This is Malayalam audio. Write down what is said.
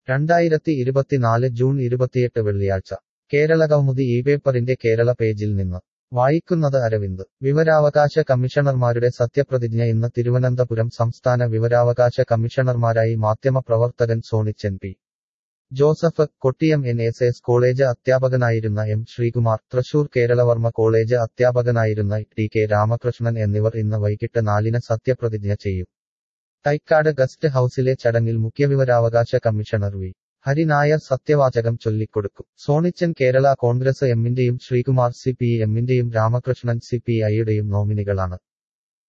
രണ്ടായിരത്തി ഇരുപത്തിനാല് ജൂൺ ഇരുപത്തിയെട്ട് വെള്ളിയാഴ്ച കേരള കൗമുദി ഈ പേപ്പറിന്റെ കേരള പേജിൽ നിന്ന് വായിക്കുന്നത് അരവിന്ദ് വിവരാവകാശ കമ്മീഷണർമാരുടെ സത്യപ്രതിജ്ഞ ഇന്ന് തിരുവനന്തപുരം സംസ്ഥാന വിവരാവകാശ കമ്മീഷണർമാരായി മാധ്യമപ്രവർത്തകൻ Sonichan P Joseph Kottiyam N S S college അധ്യാപകനായിരുന്ന എം ശ്രീകുമാർ തൃശൂർ കേരളവർമ്മ കോളേജ് അധ്യാപകനായിരുന്ന ടി കെ രാമകൃഷ്ണൻ എന്നിവർ ഇന്ന് വൈകിട്ട് നാലിന് സത്യപ്രതിജ്ഞ ചെയ്യും തൈക്കാട് ഗസ്റ്റ് ഹൌസിലെ ചടങ്ങിൽ മുഖ്യവിവരാവകാശ കമ്മീഷണർ വി ഹരിനായർ സത്യവാചകം ചൊല്ലിക്കൊടുക്കും സോണിച്ചൻ കേരള കോൺഗ്രസ് എമ്മിന്റെയും ശ്രീകുമാർ സി പി എമ്മിന്റെയും രാമകൃഷ്ണൻ സി പി ഐയുടെയും നോമിനികളാണ്